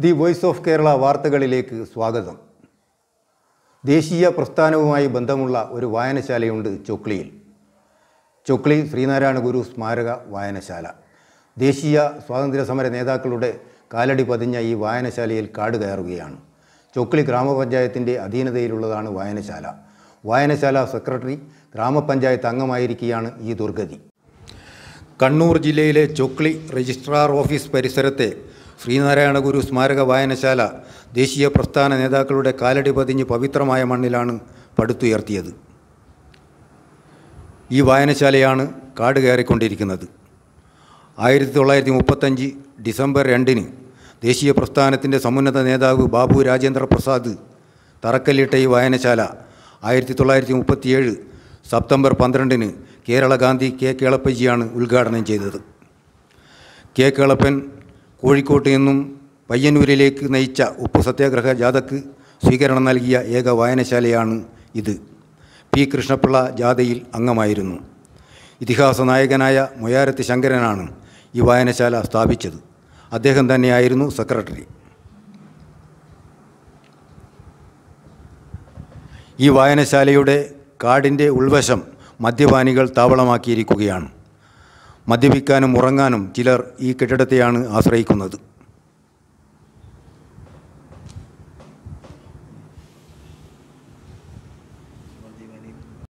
the voice of Kerala വാർത്തകളിലേക്ക് സ്വാഗതം ദേശീയ പ്രസ്ഥാനവുമായി ബന്ധമുള്ള ഒരു വായനശാലയുണ്ട് ചൊക്ലിയിൽ ചൊക്ലി ശ്രീനാരായണ ഗുരു സ്മാരക വായനശാല ദേശീയ സ്വാതന്ത്ര്യ സമര നേതാക്കളുടെ കാലടി പതിഞ്ഞ ഈ വായനശാലയിൽ കാട് കയറുകയാണ് ചൊക്ലി ഗ്രാമപഞ്ചായത്തിൻ്റെ അധീനതയിലുള്ളതാണ് വായനശാല വായനശാല സെക്രട്ടറി ഗ്രാമപഞ്ചായത്ത് അംഗമായിരിക്കെയാണ് ഈ ദുർഗതി കണ്ണൂർ ജില്ലയിലെ ചൊക്ലി രജിസ്ട്രാർ ഓഫീസ് പരിസരത്തെ ശ്രീനാരായണ ഗുരു സ്മാരക വായനശാല ദേശീയ പ്രസ്ഥാന നേതാക്കളുടെ കാലടി പതിഞ്ഞ് പവിത്രമായ മണ്ണിലാണ് പടുത്തുയർത്തിയത് ഈ വായനശാലയാണ് കാട് കയറിക്കൊണ്ടിരിക്കുന്നത് ആയിരത്തി തൊള്ളായിരത്തി മുപ്പത്തഞ്ച് ഡിസംബർ രണ്ടിന് ദേശീയ പ്രസ്ഥാനത്തിൻ്റെ സമുന്നത നേതാവ് ബാബു രാജേന്ദ്ര പ്രസാദ് തറക്കല്ലിട്ട ഈ വായനശാല ആയിരത്തി തൊള്ളായിരത്തി മുപ്പത്തിയേഴ് സെപ്റ്റംബർ പന്ത്രണ്ടിന് കേരള ഗാന്ധി കെ കേളപ്പജിയാണ് ഉദ്ഘാടനം ചെയ്തത് കെ കേളപ്പൻ കോഴിക്കോട്ട് നിന്നും പയ്യന്നൂരിലേക്ക് നയിച്ച ഉപ്പു സത്യാഗ്രഹ ജാഥക്ക് സ്വീകരണം നൽകിയ ഏക വായനശാലയാണ് ഇത് പി കൃഷ്ണപിള്ള ജാഥയിൽ അംഗമായിരുന്നു ഇതിഹാസ നായകനായ മൊയാരത്ത് ശങ്കരനാണ് ഈ വായനശാല സ്ഥാപിച്ചത് അദ്ദേഹം തന്നെയായിരുന്നു സെക്രട്ടറി ഈ വായനശാലയുടെ കാടിൻ്റെ ഉൾവശം മദ്യപാനികൾ താവളമാക്കിയിരിക്കുകയാണ് മദ്യപിക്കാനും ഉറങ്ങാനും ചിലർ ഈ കെട്ടിടത്തെയാണ് ആശ്രയിക്കുന്നത്